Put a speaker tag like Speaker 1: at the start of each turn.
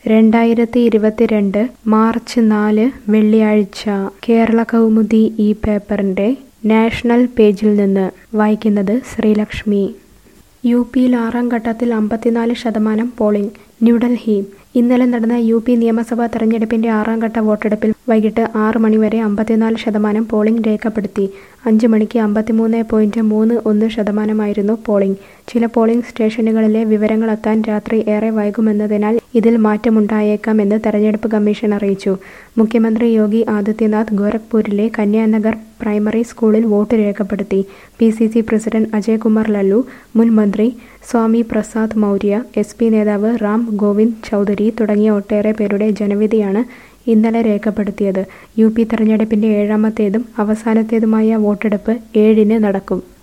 Speaker 1: രണ്ടായിരത്തി ഇരുപത്തിരണ്ട് മാർച്ച് നാല് വെള്ളിയാഴ്ച കേരള കൗമുദി ഈ പേപ്പറിന്റെ നാഷണൽ പേജിൽ നിന്ന് വായിക്കുന്നത് ശ്രീലക്ഷ്മി യു പിയിൽ ആറാം ഘട്ടത്തിൽ അമ്പത്തിനാല് ശതമാനം പോളിംഗ് ന്യൂഡൽഹി ഇന്നലെ നടന്ന യു പി നിയമസഭാ തെരഞ്ഞെടുപ്പിന്റെ ആറാം ഘട്ട വോട്ടെടുപ്പിൽ വൈകിട്ട് ആറ് മണിവരെ അമ്പത്തിനാല് ശതമാനം പോളിംഗ് രേഖപ്പെടുത്തി അഞ്ച് മണിക്ക് അമ്പത്തിമൂന്ന് പോയിന്റ് മൂന്ന് ഒന്ന് ശതമാനമായിരുന്നു പോളിംഗ് ചില പോളിംഗ് സ്റ്റേഷനുകളിലെ വിവരങ്ങളെത്താൻ രാത്രി ഏറെ വൈകുമെന്നതിനാൽ ഇതിൽ മാറ്റമുണ്ടായേക്കാമെന്ന് തെരഞ്ഞെടുപ്പ് കമ്മീഷൻ അറിയിച്ചു മുഖ്യമന്ത്രി യോഗി ആദിത്യനാഥ് ഗോരഖ്പൂരിലെ കന്യാനഗർ പ്രൈമറി സ്കൂളിൽ വോട്ട് രേഖപ്പെടുത്തി P C C president Ajay Kumar Lallu മുൻ മന്ത്രി സ്വാമി പ്രസാദ് മൗര്യ എസ് പി നേതാവ് റാം ഗോവിന്ദ് ചൗധരി തുടങ്ങിയ ഒട്ടേറെ പേരുടെ ജനവിധിയാണ് ഇന്നലെ രേഖപ്പെടുത്തിയത് യു പി തെരഞ്ഞെടുപ്പിന്റെ ഏഴാമത്തേതും അവസാനത്തേതുമായ വോട്ടെടുപ്പ് ഏഴിന് നടക്കും